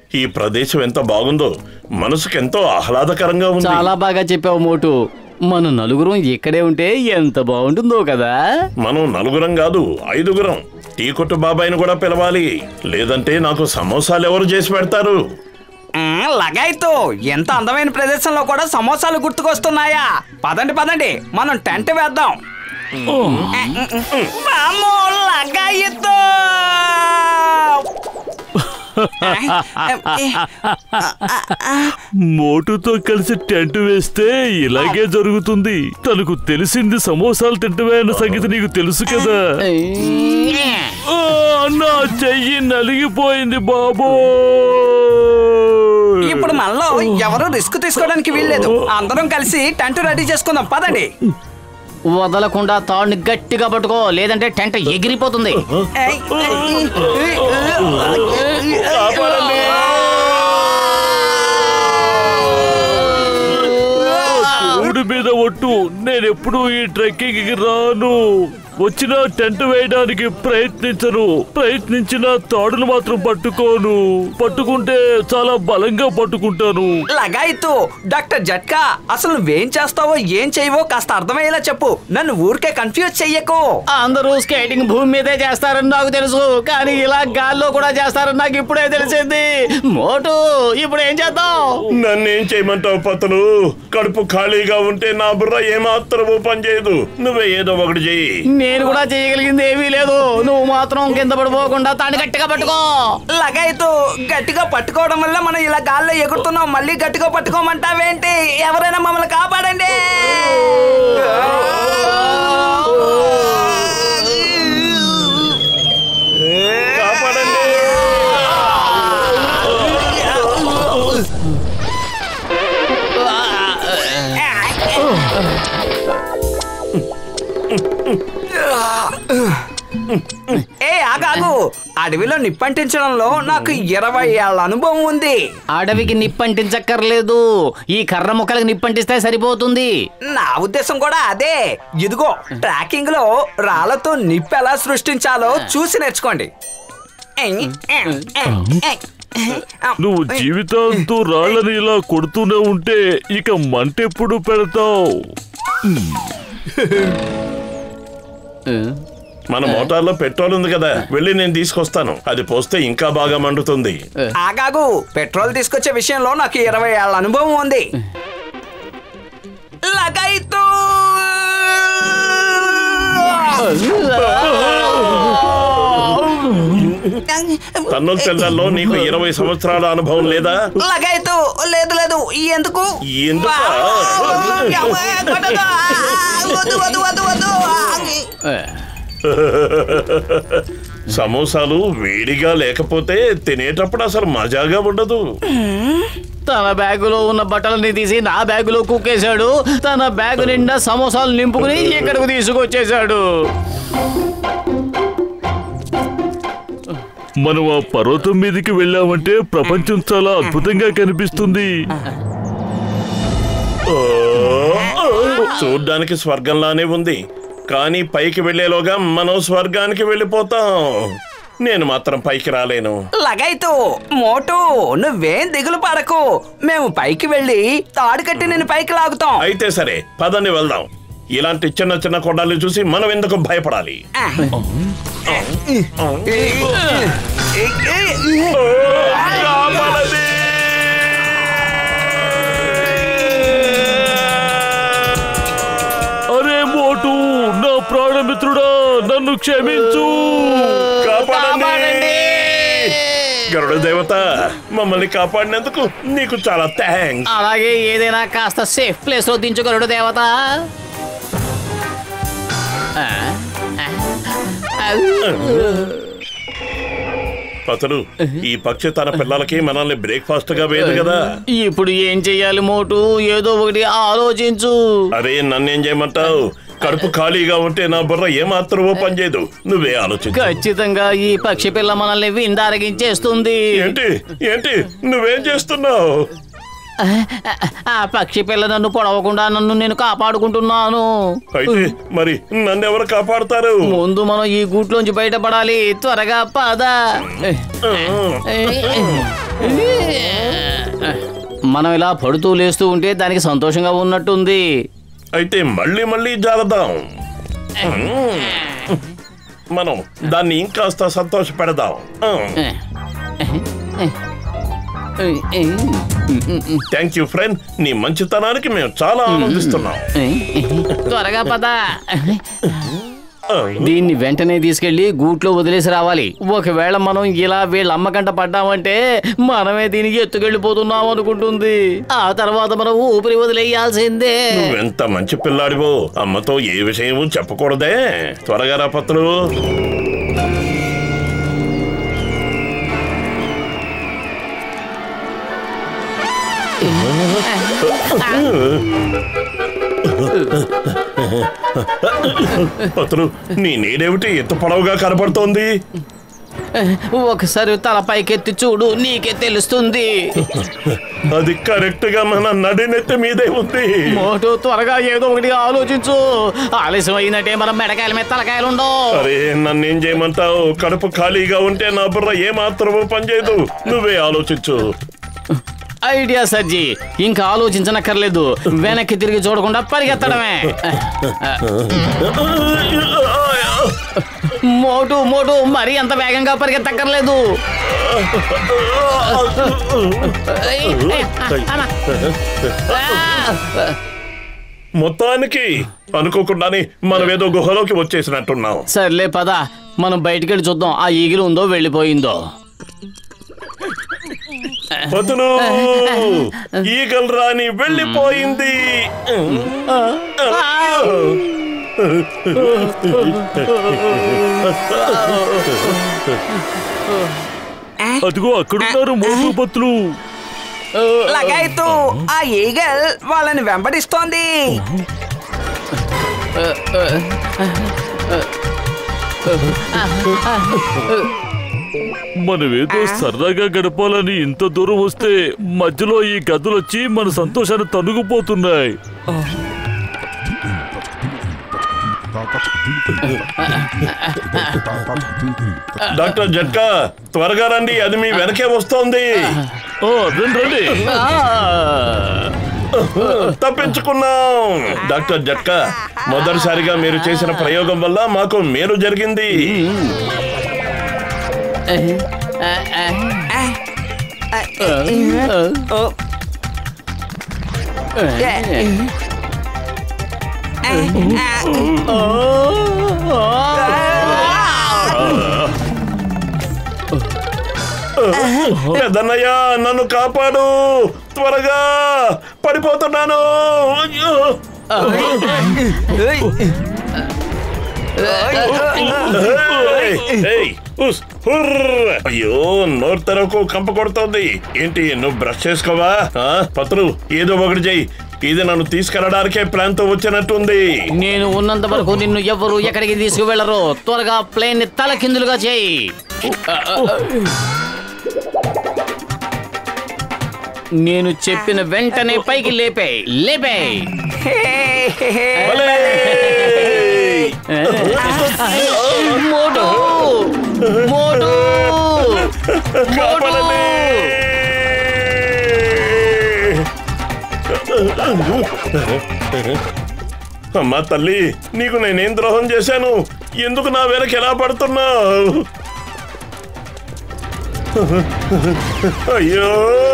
ఈ ప్రదేశం ఎంత బాగుందో మనసుకు ఎంతో ఆహ్లాదకరంగా ఉంది చాలా బాగా చెప్పావు మోటు మన నలుగురం ఇక్కడే ఉంటే ఎంత బాగుంటుందో కదా మనం నలుగురం కాదు ఐదుగురం టీ కొట్టు బాబాయిని కూడా పిలవాలి లేదంటే నాకు సమోసాలు ఎవరు చేసి పెడతారు మ్మ్, లగాయితూ ఎంత అందమైన ప్రదేశంలో కూడా సమోసాలు గుర్తుకొస్తున్నాయా పదండి పదండి మనం టెంట్ వేద్దాం వామ్మో, లగాయితూ మోటుతో కలిసి టెంట్ వేస్తే ఇలాగే జరుగుతుంది తనకు తెలిసింది సమోసాలు తింటమే అన్న సంగతి నీకు తెలుసు కదా ఆ, నా చెయ్యి నలిగిపోయింది బాబో ఇప్పుడు మనలో ఎవరు రిస్క్ తీసుకోవడానికి వీల్లేదు అందరం కలిసి టెంట్ రెడీ చేసుకుందాం పదండి వదలకుండా తాడుని గట్టిగా పట్టుకో లేదంటే టెంట్ ఎగిరిపోతుంది ఊడి మీద ఒట్టు నేనెప్పుడు ఈ ట్రెక్కింగ్ కి రాను వచ్చిన టెంట్ వేయడానికి ప్రయత్నించను ప్రయత్నించిన తాడును మాత్రం పట్టుకోను పట్టుకుంటే చాలా బలంగా పట్టుకుంటాను లగాయితూ డాక్టర్ జట్కా అసలు నువ్వేం చేస్తావో ఏం చేయవో కాస్త అర్థమయ్యేలా చెప్పు నన్ను ఊరికే కన్ఫ్యూజ్ చెయ్యకు అందరూ స్కేటింగ్ భూమి మీదే చేస్తారని నాకు తెలుసు కానీ ఇలా గాల్లో కూడా చేస్తారని నాకు ఇప్పుడే తెలిసింది మోటు ఇప్పుడు ఏం చేద్దాం నన్నేం చేయమంటావు పతులు కడుపు ఖాళీగా ఉంటే నా బుర్ర ఏమాత్రమూ పనిచేయదు నువ్వే ఏదో ఒకటి చెయ్యి నేను కూడా చేయగలిగింది ఏమీ లేదు నువ్వు మాత్రం కింద పడిపోకుండా తాడు గట్టిగా పట్టుకో లగాయితూ గట్టిగా పట్టుకోవడం వల్ల మనం ఇలా గాల్లో ఎగురుతున్నాం మళ్ళీ గట్టిగా పట్టుకోమంటావేంటి ఎవరైనా మమ్మల్ని కాపాడండి కాపాడండి ఏ ఆగాగు అడవిలో నిప్పంటించడంలో నాకు ఇరవై ఏళ్ళ అనుభవం ఉంది అడవికి నిప్పంటించక్కర్లేదు ఈ కర్ర ముక్కలకి నిప్పంటిస్తే సరిపోతుంది నా ఉద్దేశం కూడా అదే ఇదిగో ట్రాకింగ్ లో రాళ్లతో నిప్పు ఎలా సృష్టించాలో చూసి నేర్చుకోండి నువ్వు జీవితాంతం రాళ్ళని ఇలా కొడుతూనే ఉంటే ఇక మంటెప్పుడు పెడతావు మన మోటార్లో పెట్రోల్ ఉంది కదా వెళ్ళి నేను తీసుకొస్తాను అది పోస్తే ఇంకా బాగా మండుతుంది ఆగాగు పెట్రోల్ తీసుకొచ్చే విషయంలో నాకు ఇరవై ఏళ్ళ అనుభవం ఉంది లగాయితూ తన్నుల తెల్లల్లో నీకు ఇరవై సంవత్సరాల అనుభవం లేదా లగాయితూ లేదు లేదు ఎందుకు ఎందుకా? కొట్టదు. వద్దు, వద్దు, వద్దు, వద్దు. సమోసాలు వేడిగా లేకపోతే తినేటప్పుడు అసలు మజాగా ఉండదు తన బ్యాగులో ఉన్న బట్టలని తీసి నా బ్యాగులో కుక్కేశాడు తన బ్యాగు నిండా సమోసాలు నింపుకుని ఇక్కడికి తీసుకొచ్చేశాడు మనం ఆ పర్వతం మీదకి వెళ్ళామంటే ప్రపంచం చాలా అద్భుతంగా కనిపిస్తుంది చూడ్డానికి స్వర్గంలానే ఉంది కానీ పైకి వెళ్లేలోగా మనం స్వర్గానికి వెళ్ళిపోతాం నేను మాత్రం పైకి రాలేను లగైతూ మోటు నువ్వేం దిగులు పడకు మేము పైకి వెళ్ళి తాడు కట్టి నేను పైకి లాగుతాం అయితే సరే పదని వెళ్దాం ఇలాంటి చిన్న చిన్న కొండల్ని చూసి మనం ఎందుకు భయపడాలి కాపాడండి! అరే మోటు నా ప్రాణమిత్రుడా నన్ను క్షమించు కాపాడండి గరుడ దేవత మమ్మల్ని కాపాడినందుకు నీకు చాలా థ్యాంక్స్ అలాగే ఏదైనా కాస్త సేఫ్ ప్లేస్ లో దించగలడు దేవత ఆ? ఆ? పతలు ఈ పక్షి తన పిల్లలకి మనల్ని బ్రేక్ఫాస్ట్ గా వేయదు కదా ఇప్పుడు ఏం చెయ్యాలి మోటు ఏదో ఒకటి ఆలోచించు అరే నన్నేం చేయమంటావు కడుపు ఖాళీగా ఉంటే నా బుర్ర ఏమాత్రమో పనిచేయదు నువ్వే ఆలోచించు ఖచ్చితంగా ఈ పక్షి పిల్ల మనల్ని విందారగించేస్తుంది ఏంటి ఏంటి నువ్వేం చేస్తున్నావు ఆ పక్షి పిల్ల నన్ను పొడవకుండా నన్ను నేను కాపాడుకుంటున్నాను అయితే మరి నన్నెవరు కాపాడుతారు ముందు మనం ఈ గూట్లోంచి బయటపడాలి త్వరగా పద మనం ఇలా పడుతూ లేస్తూ ఉంటే దానికి సంతోషంగా ఉన్నట్టుంది అయితే మళ్ళీ మళ్ళీ జారదాం మనం దాన్ని ఇంకాస్త సంతోష పెడదాం థ్యాంక్ యూ ఫ్రెండ్ నీ మంచితనానికి మేము చాలా ఆనందిస్తున్నాం త్వరగా పద దీన్ని వెంటనే తీసుకెళ్లి గూట్లో వదిలేసి రావాలి ఒకవేళ మనం ఇలా వీళ్ళ అమ్మకంట పడ్డామంటే మనమే దీనికి ఎత్తుకెళ్ళిపోతున్నాం అనుకుంటుంది ఆ తర్వాత మనం ఊపిరి వదిలేయాల్సిందే నువ్వెంత మంచి పిల్లాడివో అమ్మతో ఏ విషయమూ చెప్పకూడదే త్వరగా రా పత్రులు పత్రులు నీ నీడేమిటి ఎంత పొడవుగా కనపడుతోంది ఒకసారి తల పైకెత్తి చూడు నీకే తెలుస్తుంది అది కరెక్ట్ గా మన నడినెత్తి మీదే ఉంది మోటు త్వరగా ఏదో ఒకటి ఆలోచించు ఆలస్యం అయిందంటే మనం మెడకాయల మీద తలకాయలు ఉండవు అరే నన్నేం చేయమంటావు కడుపు ఖాళీగా ఉంటే నా బుర్ర ఏమాత్రమూ పనిచేయదు నువ్వే ఆలోచించు ఐడియా సర్జీ ఇంకా ఆలోచించనక్కర్లేదు వెనక్కి తిరిగి చూడకుండా పరిగెత్తడమే మోటు మోటు మరీ అంత వేగంగా పరిగెత్తక్కర్లేదు మొత్తానికి అనుకోకుండానే మనం ఏదో గుహలోకి వచ్చేసినట్టున్నాం సర్లే పద మనం బయటికి వెళ్ళి చూద్దాం ఆ ఈగిలు ఉందో వెళ్ళిపోయిందో పదులు ఈగల్ రాని వెళ్ళిపోయింది అదిగో అక్కడున్నారు మోటు పత్తులు లగాయతు ఆ ఈగల్ వాళ్ళని వెంబడిస్తోంది మనమేదో సరదాగా గడపాలని ఇంత దూరం వస్తే మధ్యలో ఈ గదులు వచ్చి మన సంతోషాన్ని తనుగుపోతున్నాయి డాక్టర్ జట్కా త్వరగా రండి అది మీ వెనకే వస్తోంది ఆ, రండి రండి తప్పించుకున్నాం డాక్టర్ జట్కా మొదటిసారిగా మీరు చేసిన ప్రయోగం వల్ల మాకు మేలు జరిగింది ఓ, పెద్దన్నయ్య నన్ను కాపాడు త్వరగా పడిపోతున్నాను అయ్యో! ఏయ్, ఏయ్, ఉస్, హుర్ర్. అయ్యో నోరు తెరకు కంప కొడుతోంది ఏంటి నువ్వు బ్రష్ చేసుకోవా ఆ, పత్రు ఏదో ఒకటి చెయ్యి ఇది నన్ను తీసుకెళ్ళడానికే ప్లాన్ తో వచ్చినట్టుంది నేను ఉన్నంత వరకు నిన్ను ఎవ్వరు ఎక్కడికి తీసుకువెళ్ళరు త్వరగా ప్లేన్ ని తల కిందులుగా చేయి నేను చెప్పిన వెంటనే పైకి లేపే లేపే భలే! మోటు మోటు కాపాడండి! అమ్మా తల్లి నీకు నేనేం ద్రోహం చేశాను ఎందుకు నా వెనక ఎలా పడుతున్నావు అయ్యో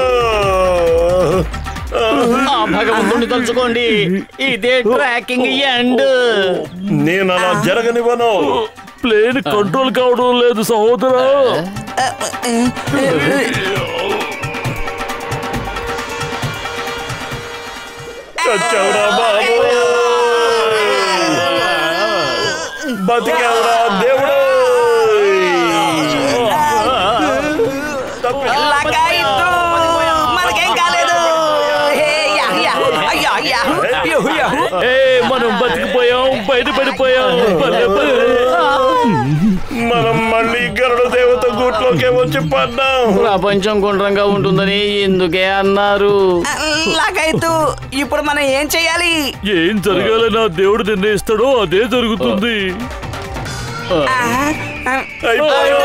ఆ భగవంతుని తలుచుకోండి ఇదే ట్రాకింగ్ ఎండ్ నేను అలా జరగనివ్వను ప్లేన్ కంట్రోల్ కావడం లేదు సహోదరా చచ్చావురా బాబు బతికావురా దేవుడు లగాయతు మనకేం కాలేదు హే, యా, యా, అయ్యా, అయ్యా. You, you. ఏ మనం బతికిపోయాం బయటపడిపోయాం భలే, భలే. మనం మళ్ళీ గరుడ దేవత గూట్లోకే వచ్చి పడ్డాం ప్రపంచం గుండ్రంగా ఉంటుందని ఎందుకే అన్నారు లగాయతు ఇప్పుడు మనం ఏం చెయ్యాలి ఏం జరగాలని ఆ దేవుడు నిర్ణయిస్తాడో అదే జరుగుతుంది ఆ, ఆ, అయిపోయాం